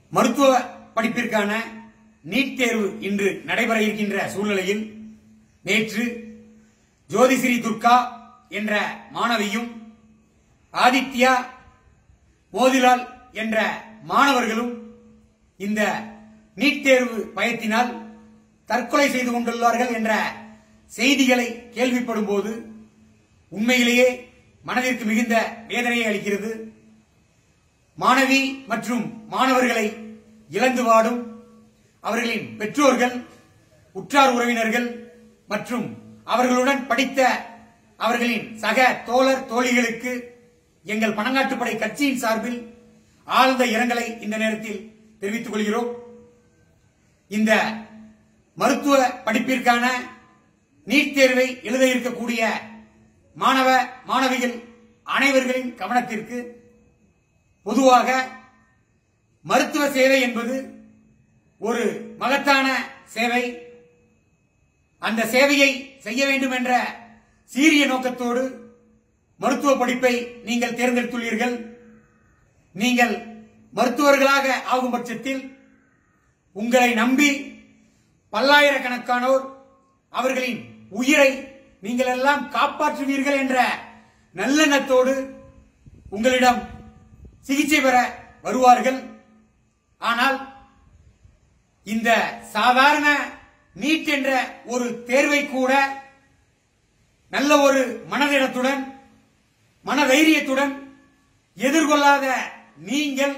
மருத்துவ படிப்பிற்கான நீட் தேர்வு இன்று நடைபெற இருக்கின்ற சூழ்நிலையில் நேற்று ஜோதிஸ்ரீ துர்கா என்ற மாணவியும் ஆதித்யா மோதிலால் என்ற மாணவர்களும் இந்த நீட் தேர்வு பயத்தினால் தற்கொலை செய்து கொண்டுள்ளார்கள் என்ற செய்திகளை கேள்விப்படும் போது உண்மையிலேயே மனதிற்கு மிகுந்த வேதனையை அளிக்கிறது மாணவி மற்றும் மாணவர்களை இழந்து வாடும் அவர்களின் பெற்றோர்கள் உற்றார் உறவினர்கள் மற்றும் அவர்களுடன் படித்த அவர்களின் சக தோழர் தோழிகளுக்கு எங்கள் பணங்காட்டுப்படை கட்சியின் சார்பில் ஆழ்ந்த இரங்கலை இந்த நேரத்தில் தெரிவித்துக் கொள்கிறோம் இந்த மருத்துவ படிப்பிற்கான நீட் தேர்வை எழுத இருக்கக்கூடிய மாணவ மாணவிகள் அனைவர்களின் கவனத்திற்கு பொதுவாக மருத்துவ சேவை என்பது ஒரு மகத்தான சேவை அந்த சேவையை செய்ய வேண்டும் என்ற சீரிய நோக்கத்தோடு மருத்துவ படிப்பை நீங்கள் தேர்ந்தெடுத்துள்ளீர்கள் நீங்கள் மருத்துவர்களாக ஆகும் பட்சத்தில் உங்களை நம்பி பல்லாயிரக்கணக்கானோர் அவர்களின் உயிரை நீங்கள் எல்லாம் காப்பாற்றுவீர்கள் என்ற நல்லெண்ணத்தோடு உங்களிடம் சிகிச்சை பெற வருவார்கள் ஆனால் இந்த சாதாரண நீட் என்ற ஒரு தேர்வை கூட நல்ல ஒரு மனதிடத்துடன் மனதைரியத்துடன் எதிர்கொள்ளாத நீங்கள்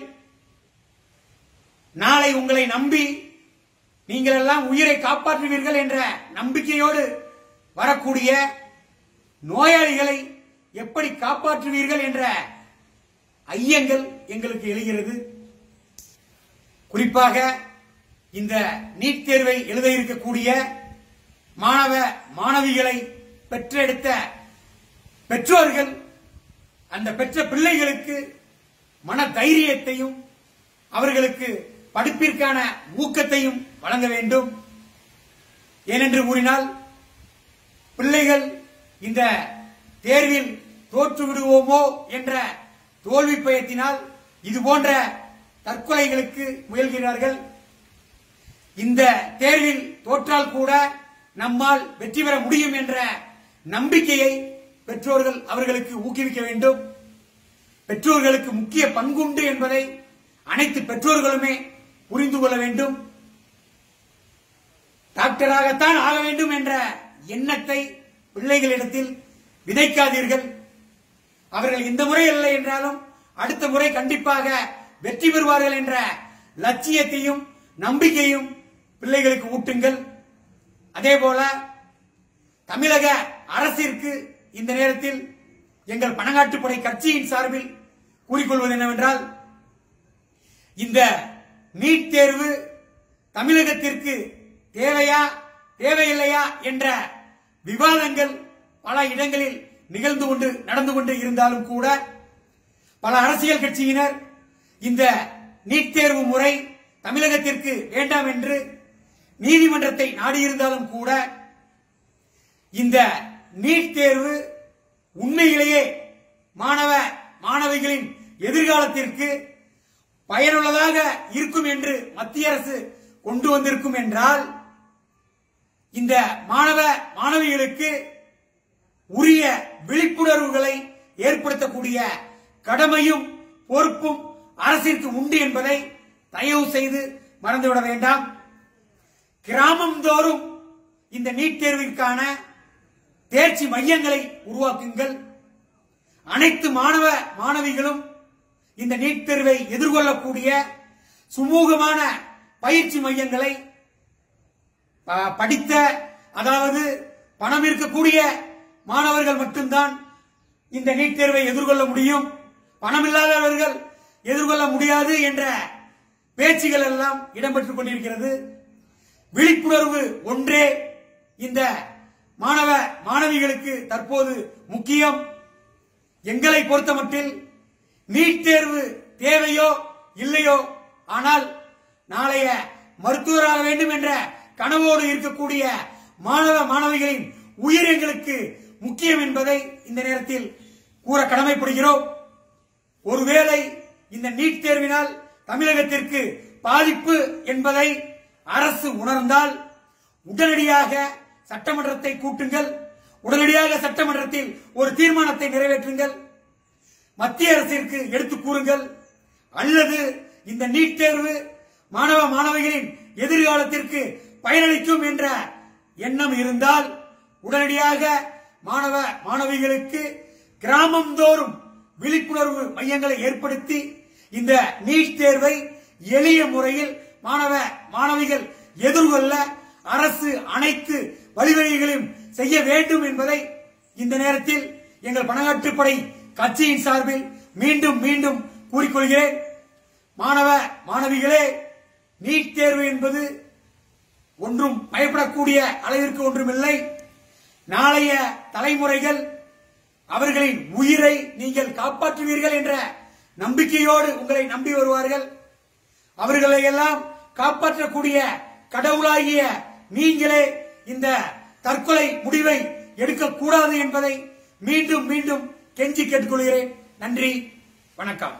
நாளை உங்களை நம்பி நீங்கள் எல்லாம் உயிரை காப்பாற்றுவீர்கள் என்ற நம்பிக்கையோடு வரக்கூடிய நோயாளிகளை எப்படி காப்பாற்றுவீர்கள் என்ற ஐயங்கள் எங்களுக்கு எழுகிறது குறிப்பாக இந்த நீட் தேர்வை எழுத இருக்கக்கூடிய மாணவ மாணவிகளை பெற்றெடுத்த பெற்றோர்கள் அந்த பெற்ற பிள்ளைகளுக்கு மன தைரியத்தையும் அவர்களுக்கு படிப்பிற்கான ஊக்கத்தையும் வழங்க வேண்டும் ஏனென்று கூறினால் பிள்ளைகள் இந்த தேர்வில் தோற்று விடுவோமோ என்ற தோல்வி பயத்தினால் இது போன்ற தற்கொலைகளுக்கு முயல்கிறார்கள் இந்த தேர்வில் தோற்றால் கூட நம்மால் வெற்றி பெற முடியும் என்ற நம்பிக்கையை பெற்றோர்கள் அவர்களுக்கு ஊக்குவிக்க வேண்டும் பெற்றோர்களுக்கு முக்கிய பங்குண்டு என்பதை அனைத்து பெற்றோர்களுமே புரிந்து கொள்ள வேண்டும் டாக்டராகத்தான் ஆக வேண்டும் என்ற எண்ணத்தை பிள்ளைகளிடத்தில் விதைக்காதீர்கள் அவர்கள் இந்த முறை இல்லை என்றாலும் அடுத்த முறை கண்டிப்பாக வெற்றி பெறுவார்கள் என்ற லட்சியத்தையும் நம்பிக்கையும் பிள்ளைகளுக்கு ஊட்டுங்கள் அதே போல தமிழக அரசிற்கு இந்த நேரத்தில் எங்கள் பணங்காட்டுப்படை கட்சியின் சார்பில் கூறிக்கொள்வது என்னவென்றால் இந்த நீட் தேர்வு தமிழகத்திற்கு தேவையா தேவையில்லையா என்ற விவாதங்கள் பல இடங்களில் நிகழ்ந்து கொண்டு நடந்து கொண்டு இருந்தாலும் கூட பல அரசியல் கட்சியினர் இந்த நீட் தேர்வு முறை தமிழகத்திற்கு வேண்டாம் என்று நீதிமன்றத்தை நாடியிருந்தாலும் கூட இந்த நீட் தேர்வு உண்மையிலேயே மாணவ மாணவிகளின் எதிர்காலத்திற்கு பயனுள்ளதாக இருக்கும் என்று மத்திய அரசு கொண்டு வந்திருக்கும் என்றால் இந்த மாணவ மாணவிகளுக்கு உரிய விழிப்புணர்வுகளை ஏற்படுத்தக்கூடிய கடமையும் பொறுப்பும் அரசிற்கு உண்டு என்பதை தயவு செய்து மறந்துவிட வேண்டாம் கிராமம் தோறும் இந்த நீட் தேர்விற்கான தேர்ச்சி மையங்களை உருவாக்குங்கள் அனைத்து மாணவ மாணவிகளும் இந்த நீட் தேர்வை எதிர்கொள்ளக்கூடிய சுமூகமான பயிற்சி மையங்களை ப- படித்த அதாவது பணம் இருக்கக்கூடிய மாணவர்கள் மட்டும்தான் இந்த நீட் தேர்வை எதிர்கொள்ள முடியும் பணம் இல்லாதவர்கள் எதிர்கொள்ள முடியாது என்ற பேச்சுகள் எல்லாம் இடம்பெற்றுக் கொண்டிருக்கிறது விழிப்புணர்வு ஒன்றே இந்த மாணவ மாணவிகளுக்கு தற்போது முக்கியம் எங்களை பொறுத்தமட்டில் நீட் தேர்வு தேவையோ இல்லையோ ஆனால் நாளைய மருத்துவராக வேண்டும் என்ற கனவோடு இருக்கக்கூடிய மாணவ மாணவிகளின் உயிர் எங்களுக்கு முக்கியம் என்பதை இந்த நேரத்தில் கூற கடமைப்படுகிறோம் ஒருவேளை இந்த நீட் தேர்வினால் தமிழகத்திற்கு பாதிப்பு என்பதை அரசு உணர்ந்தால் உடனடியாக சட்டமன்றத்தை கூட்டுங்கள் உடனடியாக சட்டமன்றத்தில் ஒரு தீர்மானத்தை நிறைவேற்றுங்கள் மத்திய அரசிற்கு எடுத்து கூறுங்கள் அல்லது இந்த நீட் தேர்வு மாணவ மாணவிகளின் எதிர்காலத்திற்கு பயனளிக்கும் என்ற எண்ணம் இருந்தால் உடனடியாக மாணவ மாணவிகளுக்கு கிராமந்தோறும் விழிப்புணர்வு மையங்களை ஏற்படுத்தி இந்த நீட் தேர்வை எளிய முறையில் மாணவ மாணவிகள் எதிர்கொள்ள அரசு அனைத்து வழிவகைகளையும் செய்ய வேண்டும் என்பதை இந்த நேரத்தில் எங்கள் பணக்காட்டுப்படை கட்சியின் சார்பில் மீண்டும் மீண்டும் கூறிக்கொள்கிறேன் மாணவ மாணவிகளே நீட் தேர்வு என்பது ஒன்றும் பயப்படக்கூடிய அளவிற்கு ஒன்றுமில்லை நாளைய தலைமுறைகள் அவர்களின் உயிரை நீங்கள் காப்பாற்றுவீர்கள் என்ற நம்பிக்கையோடு உங்களை நம்பி வருவார்கள் அவர்களை எல்லாம் காப்பாற்றக்கூடிய கடவுளாகிய நீங்களே இந்த தற்கொலை முடிவை எடுக்கக்கூடாது என்பதை மீண்டும் மீண்டும் கெஞ்சி கேட்டுக்கொள்கிறேன் நன்றி வணக்கம்